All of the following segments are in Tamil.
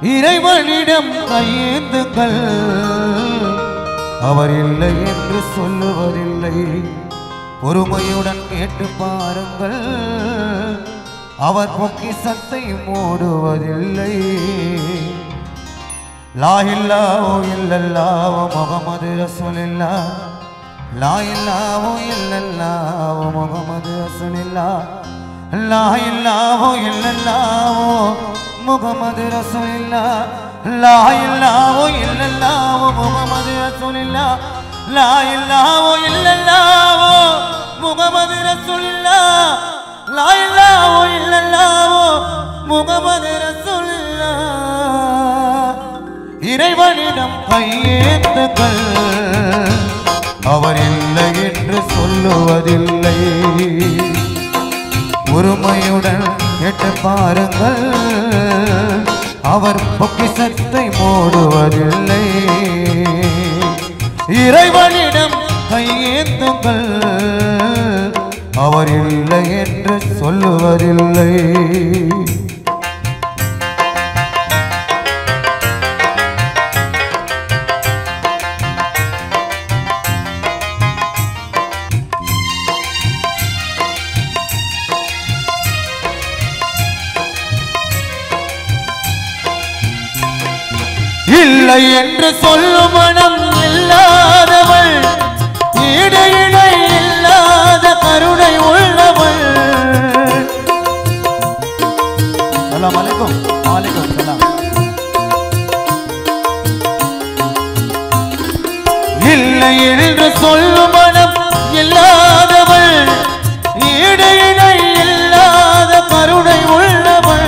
இறைவனிடம் கையேந்துங்கள் அவர் இல்லை என்று சொல்லுவதில்லை பொறுமையுடன் கேட்டு பாருங்கள் அவர் பொக்கிசத்தை மூடுவதில்லை லா இல்லாவோ இல்லல்லாவோ முகமது ரசூலில்லா லா இல்லாவோ இல்லல்லாவோ முகமது ரசூலில்லா லா இல்லாவோ இல்லல்லாவோ முகமது ரசூலில்லா லா இல்லாவோ இல்லல்லாவோ முகமது ரசூலில்லா லா இல்லாவோ இல்லல்லாவோ முகமது ரசூலில்லா லா இல்லாவோ இல்லல்லாவோ முகமது ரசூலில்லா இறைவனிடம் கையேந்துங்கள் அவர் இல்லை என்று சொல்லுவதில்லை பொறுமையுடன் கேட்டு பாருங்கள் அவர் பொக்கிசத்தை மூடுவதில்லை இறைவனிடம் கையேந்துங்கள் அவர் இல்லை என்று சொல்லுவதில்லை இல்லை என்று சொல்லும் மனம் இல்லாதவள் ஈடு இணை இல்லாத கருணை உள்ளவள் அலாம் அலைக்கும் வாலைக்கும் சலாம் இல்லை என்று சொல்லும் மனம் இல்லாதவள் ஈடு இணை இல்லாத கருணை உள்ளவள்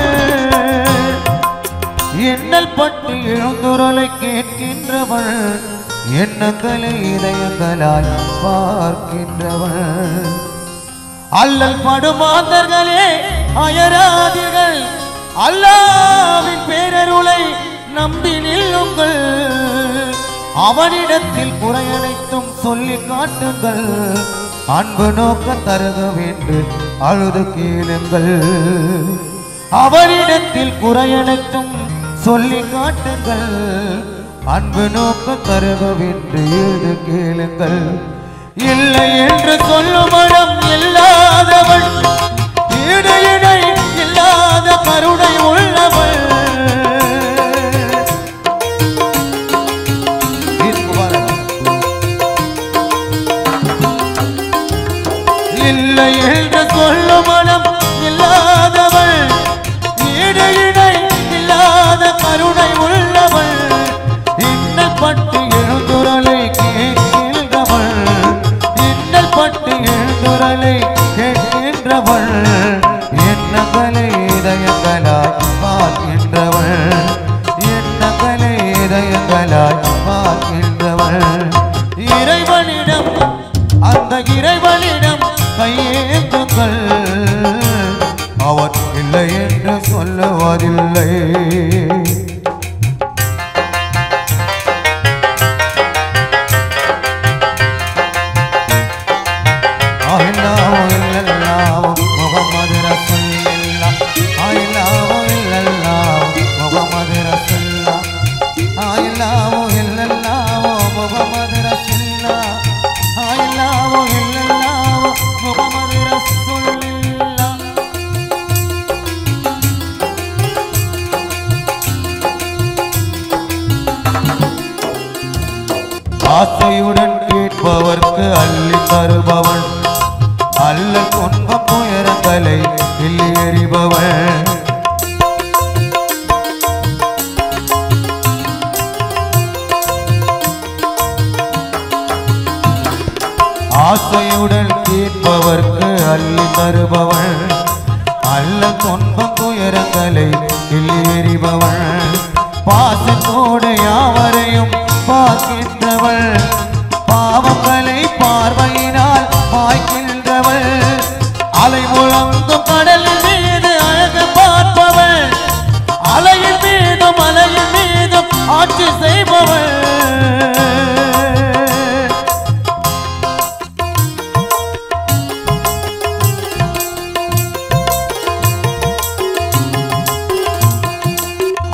எண்ணல் பட்டு எழுந்துரலை கேட்கின்றவள் எண்ணங்களை இதயங்களாய் பார்க்கின்றவள் அல்லல் படுமாந்தர்களே அயராதீர்கள் அல்லாவின் பேரருளை நம்பி நில்லுங்கள் அவனிடத்தில் குறையனைத்தும் சொல்லி காட்டுங்கள் அன்பு நோக்க தருக என்று அழுது கேளுங்கள் அவனிடத்தில் குறையனைத்தும் சொல்லி காட்டுங்கள் அன்பு நோக்க தருகவென்று எழுது கேளுங்கள் இல்லை என்று சொல்லும் மனம் இல்லாதவள் ஈடு இணை இல்லாத கருணை உள்ளவள் இல்லை என்று சொல்லும் மனம் இல்லாதவள் ஈடு இணை இல்லாத கருணை உள்ளவள் இன்னல் பட்டு எழுந்துரலை கேட்கின்றவள் இன்னல் பட்டு எழுந்துரலை கேட்கின்றவள் எண்ணங்களை இதயங்களாய் பார்க்கின்றவள் எண்ணங்களை இதயங்களாய் பார்க்கின்றவள் இறைவனிடம் அந்த இறைவனிடம் கையேந்துங்கள் அவர் இல்லை என்று சொல்லுவதில்லை அல்லாஹ் இல்லல்லாஹ் முகமது ரசூலுல்லாஹ் அல்லாஹ் இல்லல்லாஹ் முகமது ரசூலுல்லாஹ் அல்லாஹ் இல்லல்லாஹ் முகமது ரசூலுல்லாஹ் அல்லாஹ் இல்லல்லாஹ் முகமது ரசூலுல்லாஹ் ஆசையுடன் கேட்பவர்க்கு அள்ளி தருபவள் அல்ல துன்பம் துயரங்களை கிள்ளி எறிபவள் ஆசையுடன் கேட்பவர்க்கு அள்ளி தருபவள் அல்ல துன்பம் துயரங்களை கிள்ளி எறிபவள் பாசத்தோடு யாவரையும் பார்க்கின்றவள் பாவங்களை பார்வையினால் பாய்க்கின்றவள் அலை முழங்கும் கடல் மீது அழகு பார்ப்பவள் அலையின் மீதும் அலையின் மீதும் ஆட்சி செய்பவள்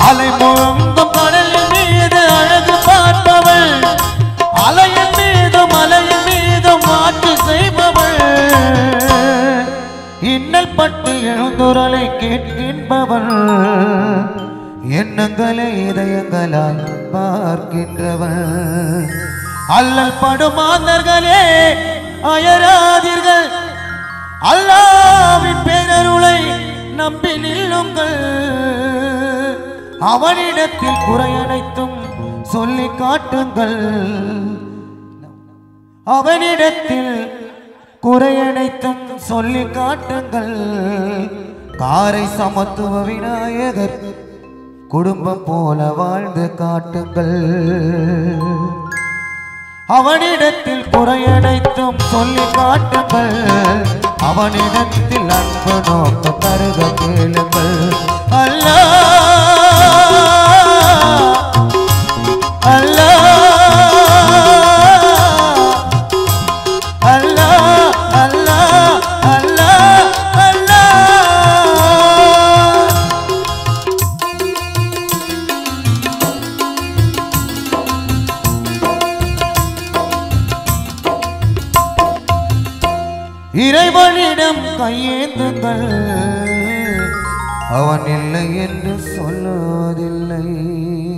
அலை முழங்கும் கடலின் மீது அழகு பார்ப்பவள் அலையின் மீதும் அலையின் மீதும் ஆட்சி செய்பவள் இன்னல் பட்டு எழுந்துரலை கேட்கின்றவள் எண்ணங்களை இதயங்களால் பார்க்கின்றவள் அல்லல் படுமாந்தர்களே அயராதீர்கள் அல்லாவின் பேரருளை நம்பி நில்லுங்கள் அவனிடத்தில் குறையனைத்தும் சொல்லி காட்டுங்கள் அவனிடத்தில் குறையனைத்தும் சொல்லி காட்டுங்கள் காரை சமத்துவ விநாயகர் குடும்பம் போல வாழ்ந்து காட்டுங்கள் அவனிடத்தில் குறையனைத்தும் சொல்லி காட்டுங்கள் அவனிடத்தில் அன்பு நோக்க கருத கேளுங்கள் அல்லா அல்லா அல்லா அல்லா அல்லா அல்லா இறைவனிடம் கையேந்துங்கள் அவன் இல்லை என்று சொல்லுவதில்லை